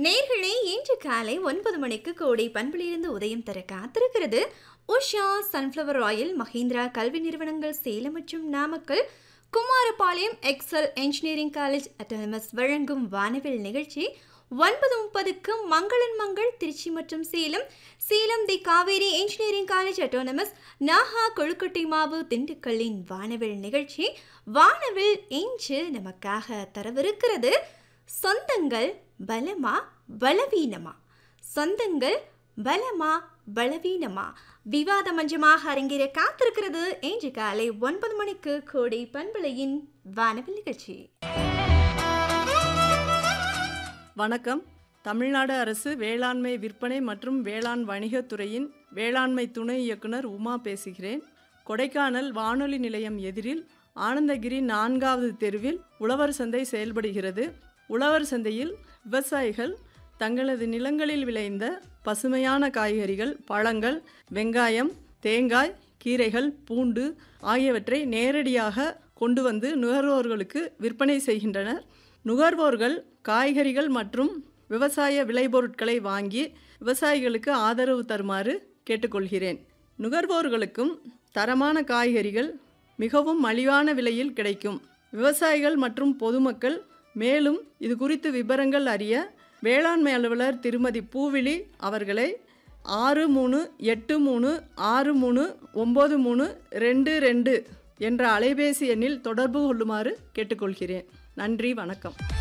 நேர்களே இன்று காலை ஒன்பது மணிக்கு கோடை பண்பிலிருந்து உதயம் தர காத்திருக்கிறது உஷா சன்ஃப்ளவர் ஆயில் மஹிந்திரா கல்வி நிறுவனங்கள் சேலம் மற்றும் Namakkal Kumarapalayam Excel engineering college autonomous வழங்கும் வானவில் நிகழ்ச்சி ஒன்பது முப்பதுக்கு மங்களன் மங்கள் திருச்சி மற்றும் Salem Salem the Kaveri engineering college autonomous நாஹா கொழுக்கட்டை மாவு திண்டுக்கல்லின் வானவில் நிகழ்ச்சி வானவில் இன்று நமக்காக தரவிருக்கிறது சொந்தங்கள் பலமா பலவீனமா சொந்தங்கள் பலமா பலவீனமா விவாத மஞ்சமாக அரங்கேற காத்திருக்கிறது இன்று காலை ஒன்பது மணிக்கு கோடை பண்பலையின் வானவில் நிகழ்ச்சி வணக்கம் தமிழ்நாடு அரசு வேளாண்மை விற்பனை மற்றும் வேளாண் வணிகத்துறையின் வேளாண்மை துணை இயக்குனர் உமா பேசுகிறேன் கொடைக்கானல் வானொலி நிலையம் எதிரில் ஆனந்தகிரி நான்காவது தெருவில் உழவர் சந்தை செயல்படுகிறது உழவர் சந்தையில் விவசாயிகள் தங்களது நிலங்களில் விளைந்த பசுமையான காய்கறிகள் பழங்கள் வெங்காயம் தேங்காய் கீரைகள் பூண்டு ஆகியவற்றை நேரடியாக கொண்டு வந்து நுகர்வோர்களுக்கு விற்பனை செய்கின்றனர் நுகர்வோர்கள் காய்கறிகள் மற்றும் விவசாய விளைபொருட்களை வாங்கி விவசாயிகளுக்கு ஆதரவு தருமாறு கேட்டுக்கொள்கிறேன் நுகர்வோர்களுக்கும் தரமான காய்கறிகள் மிகவும் மலிவான விலையில் கிடைக்கும் விவசாயிகள் மற்றும் பொதுமக்கள் மேலும் இது குறித்து விவரங்கள் அறிய வேளாண்மை அலுவலர் திருமதி பூவிழி அவர்களை ஆறு மூணு எட்டு மூணு ஆறு மூணு ஒம்பது மூணு ரெண்டு ரெண்டு என்ற அலைபேசி எண்ணில் தொடர்பு கொள்ளுமாறு கேட்டுக்கொள்கிறேன் நன்றி வணக்கம்